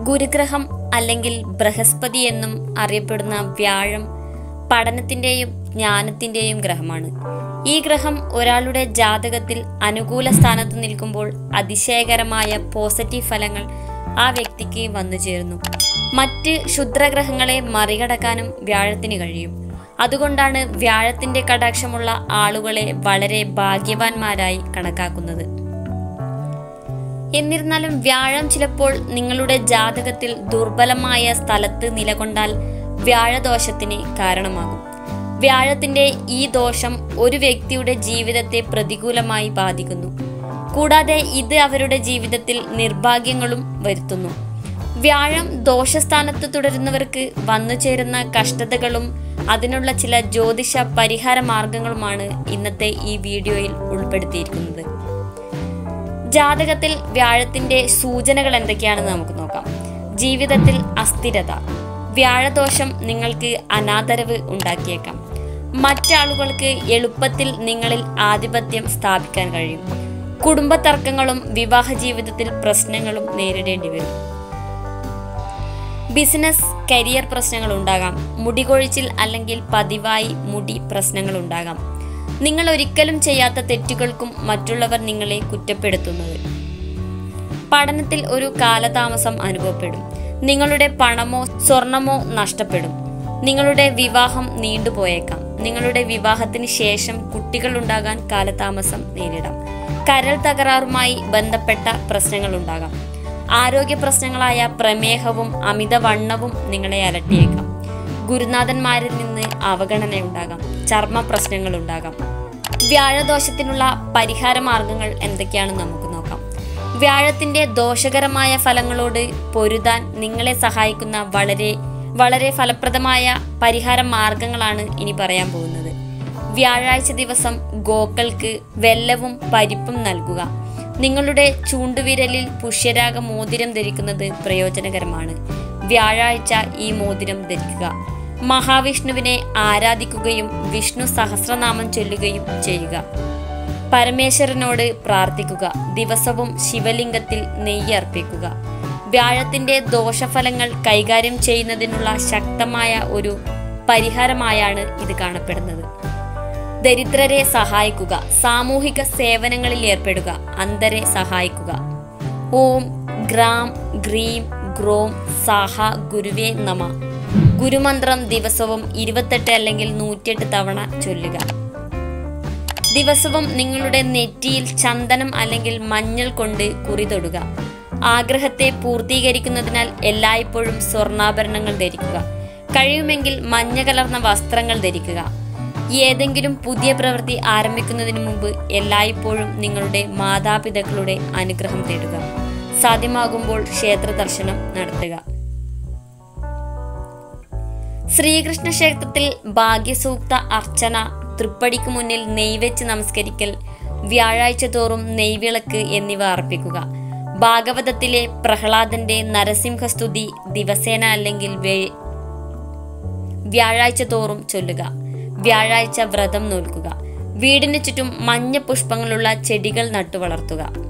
ഗുരുഗ്രഹം അല്ലെങ്കിൽ ബൃഹസ്പതി എന്നും അറിയപ്പെടുന്ന വ്യാഴം പഠനത്തിൻ്റെയും ജ്ഞാനത്തിൻ്റെയും ഗ്രഹമാണ് ഈ ഗ്രഹം ഒരാളുടെ ജാതകത്തിൽ അനുകൂല സ്ഥാനത്ത് നിൽക്കുമ്പോൾ അതിശയകരമായ പോസിറ്റീവ് ഫലങ്ങൾ ആ വ്യക്തിക്ക് വന്നു ചേരുന്നു മറ്റ് ക്ഷുദ്രഗ്രഹങ്ങളെ മറികടക്കാനും വ്യാഴത്തിന് കഴിയും അതുകൊണ്ടാണ് വ്യാഴത്തിന്റെ കടാക്ഷമുള്ള ആളുകളെ വളരെ ഭാഗ്യവാന്മാരായി കണക്കാക്കുന്നത് എന്നിരുന്നാലും വ്യാഴം ചിലപ്പോൾ നിങ്ങളുടെ ജാതകത്തിൽ ദുർബലമായ സ്ഥലത്ത് നിലകൊണ്ടാൽ വ്യാഴദോഷത്തിന് കാരണമാകും വ്യാഴത്തിന്റെ ഈ ദോഷം ഒരു വ്യക്തിയുടെ ജീവിതത്തെ പ്രതികൂലമായി ബാധിക്കുന്നു കൂടാതെ ഇത് അവരുടെ ജീവിതത്തിൽ നിർഭാഗ്യങ്ങളും വരുത്തുന്നു വ്യാഴം ദോഷസ്ഥാനത്ത് തുടരുന്നവർക്ക് വന്നു ചേരുന്ന കഷ്ടതകളും അതിനുള്ള ചില ജ്യോതിഷ പരിഹാര മാർഗങ്ങളുമാണ് ഇന്നത്തെ ഈ വീഡിയോയിൽ ഉൾപ്പെടുത്തിയിരിക്കുന്നത് ജാതകത്തിൽ വ്യാഴത്തിന്റെ സൂചനകൾ എന്തൊക്കെയാണെന്ന് നമുക്ക് നോക്കാം ജീവിതത്തിൽ അസ്ഥിരത വ്യാഴദോഷം നിങ്ങൾക്ക് അനാദരവ് ഉണ്ടാക്കിയേക്കാം മറ്റാളുകൾക്ക് എളുപ്പത്തിൽ നിങ്ങളിൽ ആധിപത്യം സ്ഥാപിക്കാൻ കഴിയും കുടുംബ തർക്കങ്ങളും വിവാഹ ജീവിതത്തിൽ പ്രശ്നങ്ങളും നേരിടേണ്ടി വരും ബിസിനസ് കരിയർ പ്രശ്നങ്ങൾ ഉണ്ടാകാം മുടികൊഴിച്ചിൽ അല്ലെങ്കിൽ പതിവായി മുടി പ്രശ്നങ്ങൾ ഉണ്ടാകാം നിങ്ങൾ ഒരിക്കലും ചെയ്യാത്ത തെറ്റുകൾക്കും മറ്റുള്ളവർ നിങ്ങളെ കുറ്റപ്പെടുത്തുന്നത് പഠനത്തിൽ ഒരു കാലതാമസം അനുഭവപ്പെടും നിങ്ങളുടെ പണമോ സ്വർണമോ നഷ്ടപ്പെടും നിങ്ങളുടെ വിവാഹം നീണ്ടുപോയേക്കാം നിങ്ങളുടെ വിവാഹത്തിന് ശേഷം കുട്ടികൾ ഉണ്ടാകാൻ കാലതാമസം നേരിടാം കരൾ തകരാറുമായി ബന്ധപ്പെട്ട പ്രശ്നങ്ങൾ ഉണ്ടാകാം ആരോഗ്യ പ്രശ്നങ്ങളായ പ്രമേഹവും അമിതവണ്ണവും നിങ്ങളെ അലട്ടിയേക്കാം ഗുരുനാഥന്മാരിൽ നിന്ന് അവഗണന ഉണ്ടാകാം ചർമ്മ പ്രശ്നങ്ങൾ ഉണ്ടാകാം വ്യാഴദോഷത്തിനുള്ള പരിഹാര മാർഗങ്ങൾ എന്തൊക്കെയാണെന്ന് നമുക്ക് നോക്കാം വ്യാഴത്തിന്റെ ദോഷകരമായ ഫലങ്ങളോട് പൊരുതാൻ നിങ്ങളെ സഹായിക്കുന്ന വളരെ വളരെ ഫലപ്രദമായ പരിഹാര മാർഗങ്ങളാണ് ഇനി പറയാൻ പോകുന്നത് വ്യാഴാഴ്ച ദിവസം ഗോക്കൾക്ക് വെല്ലവും പരിപ്പും നൽകുക നിങ്ങളുടെ ചൂണ്ടുവിരലിൽ പുഷ്യരാഗ മോതിരം ധരിക്കുന്നത് പ്രയോജനകരമാണ് വ്യാഴാഴ്ച ഈ മോതിരം ധരിക്കുക മഹാവിഷ്ണുവിനെ ആരാധിക്കുകയും വിഷ്ണു സഹസ്രനാമം ചൊല്ലുകയും ചെയ്യുക പരമേശ്വരനോട് പ്രാർത്ഥിക്കുക ദിവസവും ശിവലിംഗത്തിൽ നെയ്യ് അർപ്പിക്കുക വ്യാഴത്തിന്റെ ദോഷഫലങ്ങൾ കൈകാര്യം ചെയ്യുന്നതിനുള്ള ശക്തമായ ഒരു പരിഹാരമായാണ് ഇത് കാണപ്പെടുന്നത് ദരിദ്രരെ സഹായിക്കുക സാമൂഹിക സേവനങ്ങളിൽ ഏർപ്പെടുക അന്ധരെ സഹായിക്കുക ഓം ഗ്രാം ഗ്രീം ഗ്രോം സാഹ ഗുരുവേ നമ ഗുരുമന്ത്രം ദിവസവും ഇരുപത്തെട്ട് അല്ലെങ്കിൽ നൂറ്റിയെട്ട് തവണ ചൊല്ലുക ദിവസവും നിങ്ങളുടെ നെറ്റിയിൽ ചന്ദനം അല്ലെങ്കിൽ മഞ്ഞൾ കൊണ്ട് കുറി തൊടുക ആഗ്രഹത്തെ പൂർത്തീകരിക്കുന്നതിനാൽ എല്ലായ്പ്പോഴും സ്വർണ്ണാഭരണങ്ങൾ ധരിക്കുക കഴിയുമെങ്കിൽ മഞ്ഞ കലർന്ന വസ്ത്രങ്ങൾ ധരിക്കുക ഏതെങ്കിലും പുതിയ പ്രവൃത്തി ആരംഭിക്കുന്നതിന് മുമ്പ് എല്ലായ്പ്പോഴും നിങ്ങളുടെ മാതാപിതാക്കളുടെ അനുഗ്രഹം തേടുക സാധ്യമാകുമ്പോൾ ക്ഷേത്ര ദർശനം നടത്തുക ശ്രീകൃഷ്ണ ക്ഷേത്രത്തിൽ ഭാഗ്യസൂക്ത അർച്ചന തൃപ്പടിക്ക് മുന്നിൽ നെയ്വെച്ച് നമസ്കരിക്കൽ വ്യാഴാഴ്ച തോറും നെയ്വിളക്ക് എന്നിവ അർപ്പിക്കുക ഭാഗവതത്തിലെ പ്രഹ്ലാദന്റെ നരസിംഹസ്തുതി ദിവസേന അല്ലെങ്കിൽ വേ- വ്യാഴാഴ്ച തോറും ചൊല്ലുക വ്യാഴാഴ്ച വ്രതം നോൽക്കുക വീടിന് ചുറ്റും മഞ്ഞ പുഷ്പങ്ങളുള്ള ചെടികൾ നട്ടുവളർത്തുക